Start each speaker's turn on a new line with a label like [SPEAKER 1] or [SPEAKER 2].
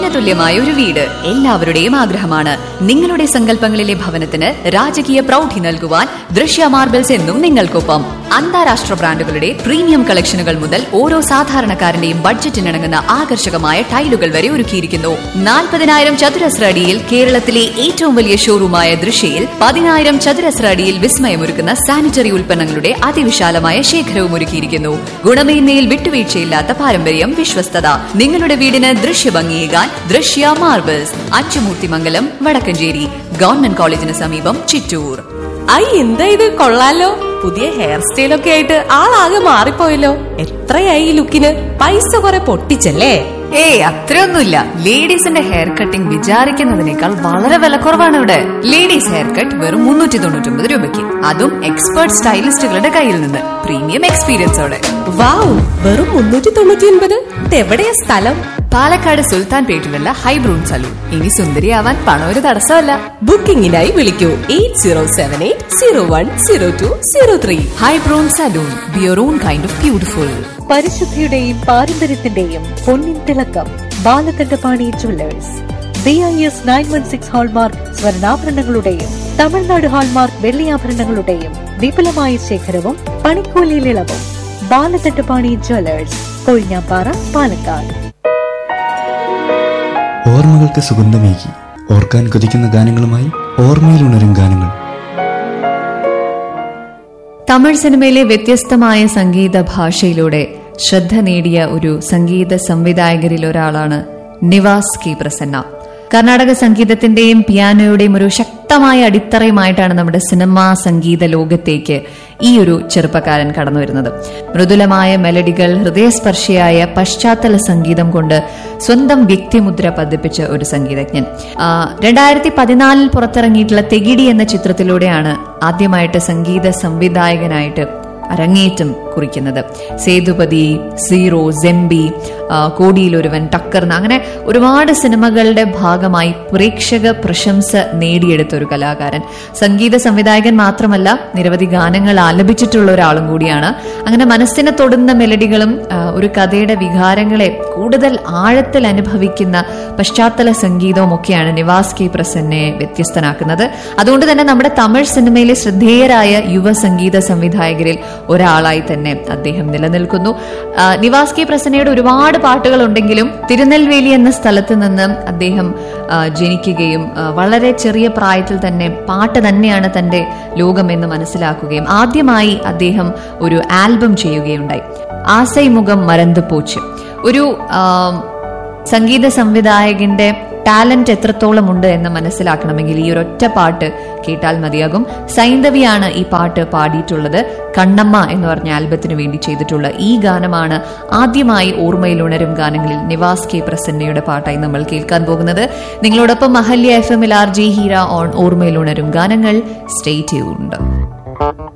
[SPEAKER 1] സ്വപ്നതുല്യമായ ഒരു വീട് എല്ലാവരുടെയും ആഗ്രഹമാണ് നിങ്ങളുടെ സങ്കല്പങ്ങളിലെ ഭവനത്തിന് രാജകീയ പ്രൗഢി നൽകുവാൻ ദൃശ്യ മാർബിൾസ് എന്നും നിങ്ങൾക്കൊപ്പം അന്താരാഷ്ട്ര ബ്രാൻഡുകളുടെ പ്രീമിയം കളക്ഷനുകൾ മുതൽ ഓരോ സാധാരണക്കാരന്റെയും ബഡ്ജറ്റിനിണങ്ങുന്ന ആകർഷകമായ ടൈലുകൾ വരെ ഒരുക്കിയിരിക്കുന്നു നാൽപ്പതിനായിരം ചതുരശ്ര അടിയിൽ കേരളത്തിലെ ഏറ്റവും വലിയ ഷോറൂമായ ദൃശ്യയിൽ പതിനായിരം ചതുരശ്ര അടിയിൽ വിസ്മയമൊരുക്കുന്ന സാനിറ്ററി ഉൽപ്പന്നങ്ങളുടെ അതിവിശാലമായ ശേഖരവും ഒരുക്കിയിരിക്കുന്നു ഗുണമേന്മയിൽ വിട്ടുവീഴ്ചയില്ലാത്ത പാരമ്പര്യം വിശ്വസ്തത നിങ്ങളുടെ വീടിന് ദൃശ്യഭംഗിയേകാൻ ദൃശ്യ മാർബിൾസ് അച്ചുമൂർത്തിമംഗലം വടക്കഞ്ചേരി ഗവൺമെന്റ് കോളേജിന് സമീപം ചിറ്റൂർ
[SPEAKER 2] ഐ എന്താ ഇത് കൊള്ളാലോ പുതിയ ഹെയർ സ്റ്റൈലൊക്കെ ആയിട്ട് ആളാകെ മാറിപ്പോയല്ലോ എത്രയായി ഈ ലുക്കിന് പൈസ കുറെ പൊട്ടിച്ചല്ലേ
[SPEAKER 1] ഏയ് അത്രയൊന്നുമില്ല ലേഡീസിന്റെ ഹെയർ കട്ടിംഗ് വിചാരിക്കുന്നതിനേക്കാൾ വളരെ വിലക്കുറവാണ് ഇവിടെ ലേഡീസ് ഹെയർ കട്ട് വെറും മുന്നൂറ്റി തൊണ്ണൂറ്റി ഒമ്പത് രൂപയ്ക്ക് അതും എക്സ്പേർട്ട് സ്റ്റൈലിസ്റ്റുകളുടെ കയ്യിൽ നിന്ന് പ്രീമിയം എക്സ്പീരിയൻസോടെ
[SPEAKER 2] വാവ് വെറും മുന്നൂറ്റി തൊണ്ണൂറ്റി ഒൻപത് ഇതെവിടെയാ സ്ഥലം
[SPEAKER 1] പാലക്കാട് സുൽത്താൻ പേട്ടിലുള്ള ഹൈബ്രൂൺ സലൂൺ ഇനി സുന്ദരിയാവാൻ പണം ഒരു തടസ്സമല്ല
[SPEAKER 2] ബുക്കിംഗിനായി വിളിക്കൂ eight zero seven eight zero one zero two zero three
[SPEAKER 1] ഹൈബ്രൂൺ salon beer on kind of beautiful
[SPEAKER 3] പരിശുദ്ധിയുടെയും പാരമ്പര്യത്തിന്റെയും പൊന്നിൻ തിളക്കം Balakandapani jewellers B I S nine one six hallmark സ്വർണ്ണാഭരണങ്ങളുടെയും തമിഴ്നാട് ഹാൾമാർക്ക് വെള്ളിയാഭരണങ്ങളുടെയും വിപുലമായ ശേഖരവും പണിക്കൂലിയിൽ ഇളവും ബാലകണ്ഠപാണി ജുവല്ലേഴ്സ് കൊഴിഞ്ഞാപ്പാറ പാലക്കാട്
[SPEAKER 4] ഓർമ്മകൾക്ക് സുഗന്ധമേകി ഓർക്കാൻ കൊതിക്കുന്ന ഗാനങ്ങളുമായി ഓർമ്മയിൽ ഉണരും ഗാനങ്ങൾ
[SPEAKER 1] തമിഴ് സിനിമയിലെ വ്യത്യസ്തമായ സംഗീത ഭാഷയിലൂടെ ശ്രദ്ധ നേടിയ ഒരു സംഗീത സംവിധായകരിൽ ഒരാളാണ് നിവാസ് കെ പ്രസന്ന കർണാടക സംഗീതത്തിന്റെയും പിയാനോയുടെയും ഒരു ശക്തമായ അടിത്തറയുമായിട്ടാണ് നമ്മുടെ സിനിമാ സംഗീത ലോകത്തേക്ക് ഈ ഒരു ചെറുപ്പക്കാരൻ കടന്നു വരുന്നത് മൃദുലമായ മെലഡികൾ ഹൃദയസ്പർശിയായ പശ്ചാത്തല സംഗീതം കൊണ്ട് സ്വന്തം വ്യക്തിമുദ്ര പതിപ്പിച്ച ഒരു സംഗീതജ്ഞൻ ആ, രണ്ടായിരത്തി പതിനാലിൽ പുറത്തിറങ്ങിയിട്ടുള്ള തെകിടി എന്ന ചിത്രത്തിലൂടെയാണ് ആദ്യമായിട്ട് സംഗീത സംവിധായകനായിട്ട് അരങ്ങേറ്റം കുറിക്കുന്നത് സേതുപതി സീറോ സെമ്പി ആ, കോടിയിലൊരുവൻ ടക്കർന്ന് അങ്ങനെ ഒരുപാട് സിനിമകളുടെ ഭാഗമായി പ്രേക്ഷക പ്രശംസ നേടിയെടുത്ത ഒരു കലാകാരൻ സംഗീത സംവിധായകൻ മാത്രമല്ല നിരവധി ഗാനങ്ങൾ ആലപിച്ചിട്ടുള്ള ഒരാളും കൂടിയാണ് അങ്ങനെ മനസ്സിനെ തൊടുന്ന മെലഡികളും ആ, ഒരു കഥയുടെ വികാരങ്ങളെ കൂടുതൽ ആഴത്തിൽ അനുഭവിക്കുന്ന പശ്ചാത്തല സംഗീതവും ഒക്കെയാണ് നിവാസ് കെ പ്രസന്നെ വ്യത്യസ്തനാക്കുന്നത് അതുകൊണ്ട് തന്നെ നമ്മുടെ തമിഴ് സിനിമയിലെ ശ്രദ്ധേയരായ യുവ സംഗീത സംവിധായകരിൽ ഒരാളായി തന്നെ അദ്ദേഹം നിലനിൽക്കുന്നു ആ, നിവാസ് കെ പ്രസന്നയുടെ ഒരുപാട് പാട്ടുകൾ ഉണ്ടെങ്കിലും തിരുനെൽവേലി എന്ന സ്ഥലത്ത് നിന്ന് അദ്ദേഹം ആ, ജനിക്കുകയും ആ, വളരെ ചെറിയ പ്രായത്തിൽ തന്നെ പാട്ട് തന്നെയാണ് തന്റെ ലോകമെന്ന് മനസ്സിലാക്കുകയും ആദ്യമായി അദ്ദേഹം ഒരു ആൽബം ചെയ്യുകയുണ്ടായി ആസൈ മുഖം മരന്തു പോച്ച് ഒരു ആ, സംഗീത സംവിധായകന്റെ ടാലന്റ് എത്രത്തോളം ഉണ്ട് എന്ന് മനസ്സിലാക്കണമെങ്കിൽ ഈ ഒരൊറ്റ പാട്ട് കേട്ടാൽ മതിയാകും സൈന്ധവിയാണ് ഈ പാട്ട് പാടിയിട്ടുള്ളത് കണ്ണമ്മ എന്ന് പറഞ്ഞ ആൽബത്തിന് വേണ്ടി ചെയ്തിട്ടുള്ള ഈ ഗാനമാണ് ആദ്യമായി ഓർമ്മയിൽ ഉണരും ഗാനങ്ങളിൽ നിവാസ് കെ പ്രസന്നയുടെ പാട്ടായി നമ്മൾ കേൾക്കാൻ പോകുന്നത് നിങ്ങളോടൊപ്പം അഹല്യ എഫ് എമ്മിൽ ആർ ജി ഹീര ഓൺ ഓർമ്മയിൽ ഉണരും ഗാനങ്ങൾ സ്റ്റേ ട്യൂൺഡ്